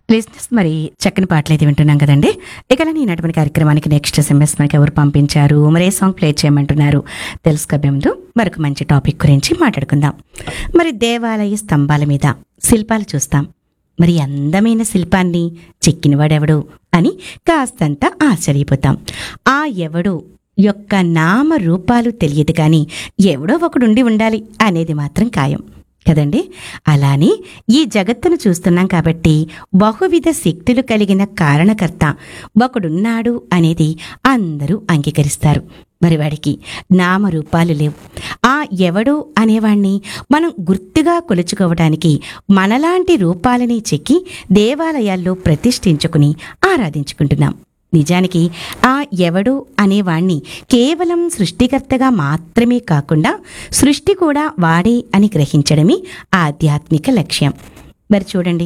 లిస్నెస్ మరి చక్కని పాటలు అయితే వింటున్నాం కదండి ఇక ఈనాటి కార్యక్రమానికి నెక్స్ట్ ఎస్ఎంఎస్ మనకి ఎవరు పంపించారు మరి ఏ సాంగ్ ప్లే చేయమంటున్నారు తెలుసుకోబే ముందు మరొక మంచి టాపిక్ గురించి మాట్లాడుకుందాం మరి దేవాలయ స్తంభాల మీద శిల్పాలు చూస్తాం మరి అందమైన శిల్పాన్ని చెక్కినవాడెవడు అని కాస్తంత ఆశ్చర్యపోతాం ఆ ఎవడు యొక్క నామ రూపాలు తెలియదు కానీ ఎవడో ఒకడుండి ఉండాలి అనేది మాత్రం ఖాయం కదండి అలానే ఈ జగత్తును చూస్తున్నాం కాబట్టి బహువిధ శక్తులు కలిగిన కారణకర్త ఒకడున్నాడు అనేది అందరూ అంగీకరిస్తారు మరి వాడికి నామరూపాలు లేవు ఆ ఎవడు అనేవాణ్ణి మనం గుర్తుగా కొలుచుకోవడానికి మనలాంటి రూపాలని చెక్కి దేవాలయాల్లో ప్రతిష్ఠించుకుని ఆరాధించుకుంటున్నాం నిజానికి ఆ ఎవడు అనేవాణ్ణి కేవలం సృష్టికర్తగా మాత్రమే కాకుండా సృష్టి కూడా వాడే అని గ్రహించడమే ఆధ్యాత్మిక లక్ష్యం మరి చూడండి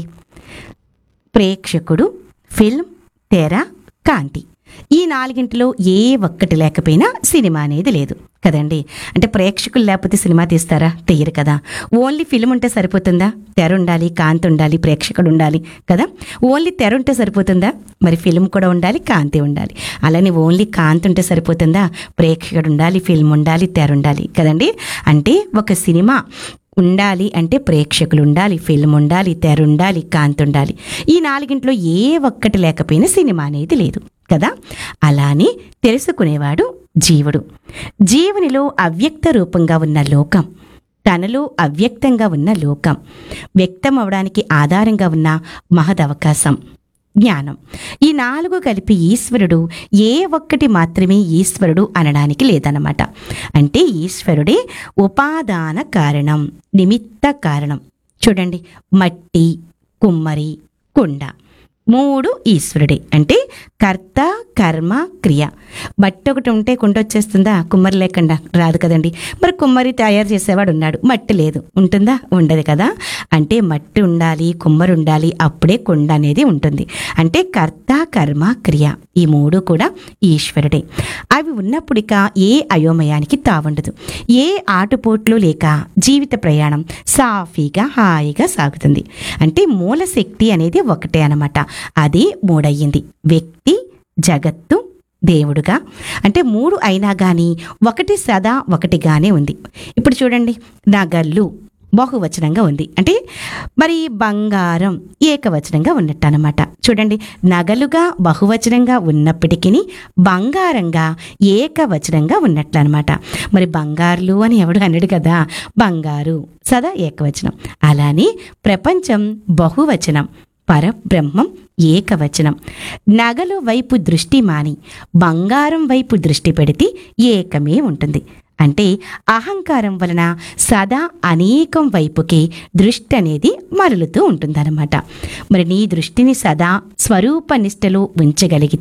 ప్రేక్షకుడు ఫిల్మ్ తెర కాంతి ఈ నాలుగింటిలో ఏ ఒక్కటి లేకపోయినా సినిమా అనేది లేదు కదండి అంటే ప్రేక్షకులు లేకపోతే సినిమా తీస్తారా తీయరు కదా ఓన్లీ ఫిల్మ్ ఉంటే సరిపోతుందా తెర ఉండాలి కాంతి ఉండాలి ప్రేక్షకుడు ఉండాలి కదా ఓన్లీ తెర ఉంటే సరిపోతుందా మరి ఫిల్మ్ కూడా ఉండాలి కాంతి ఉండాలి అలానే ఓన్లీ కాంతి ఉంటే సరిపోతుందా ప్రేక్షకుడు ఉండాలి ఫిల్మ్ ఉండాలి తెర ఉండాలి కదండి అంటే ఒక సినిమా ఉండాలి అంటే ప్రేక్షకులు ఉండాలి ఫిల్మ్ ఉండాలి తెర ఉండాలి కాంతి ఉండాలి ఈ నాలుగింట్లో ఏ ఒక్కటి లేకపోయినా సినిమా అనేది లేదు కదా అలానే తెలుసుకునేవాడు జీవుడు జీవునిలో అవ్యక్త రూపంగా ఉన్న లోకం తనలో అవ్యక్తంగా ఉన్న లోకం వ్యక్తం అవడానికి ఆధారంగా ఉన్న మహదవకాశం జ్ఞానం ఈ నాలుగు కలిపి ఈశ్వరుడు ఏ ఒక్కటి మాత్రమే ఈశ్వరుడు అనడానికి లేదన్నమాట అంటే ఈశ్వరుడే ఉపాదాన కారణం నిమిత్త కారణం చూడండి మట్టి కుమ్మరి కుండ మూడు ఈశ్వరుడే అంటే కర్త కర్మ క్రియ మట్టి ఒకటి ఉంటే కుండ వచ్చేస్తుందా కుమ్మరి లేకుండా రాదు కదండి మరి కుమ్మరి తయారు చేసేవాడు ఉన్నాడు మట్టి లేదు ఉంటుందా ఉండదు కదా అంటే మట్టి ఉండాలి కుమ్మరి ఉండాలి అప్పుడే కుండ అనేది ఉంటుంది అంటే కర్త కర్మ క్రియ ఈ మూడు కూడా ఈశ్వరుడే అవి ఉన్నప్పుడిక ఏ అయోమయానికి తావుండదు ఏ ఆటుపోట్లు లేక జీవిత ప్రయాణం సాఫీగా హాయిగా సాగుతుంది అంటే మూల శక్తి అనేది ఒకటే అనమాట అది మూడయ్యింది వ్యక్తి జగత్తు దేవుడుగా అంటే మూడు అయినా కానీ ఒకటి సదా ఒకటిగానే ఉంది ఇప్పుడు చూడండి నగళ్ళు బహువచనంగా ఉంది అంటే మరి బంగారం ఏకవచనంగా ఉన్నట్టు అనమాట చూడండి నగలుగా బహువచనంగా ఉన్నప్పటికీ బంగారంగా ఏకవచనంగా ఉన్నట్లు అనమాట మరి బంగారులు అని ఎవడు అన్నాడు కదా బంగారు సదా ఏకవచనం అలానే ప్రపంచం బహువచనం పరబ్రహ్మం ఏకవచనం నగలు వైపు దృష్టి మాని బంగారం వైపు దృష్టి పెడితే ఏకమే ఉంటుంది అంటే అహంకారం వలన సదా అనేకం వైపుకి దృష్టి అనేది మరలుతూ ఉంటుందన్నమాట మరి నీ దృష్టిని సదా స్వరూప నిష్టలో ఉంచగలిగితే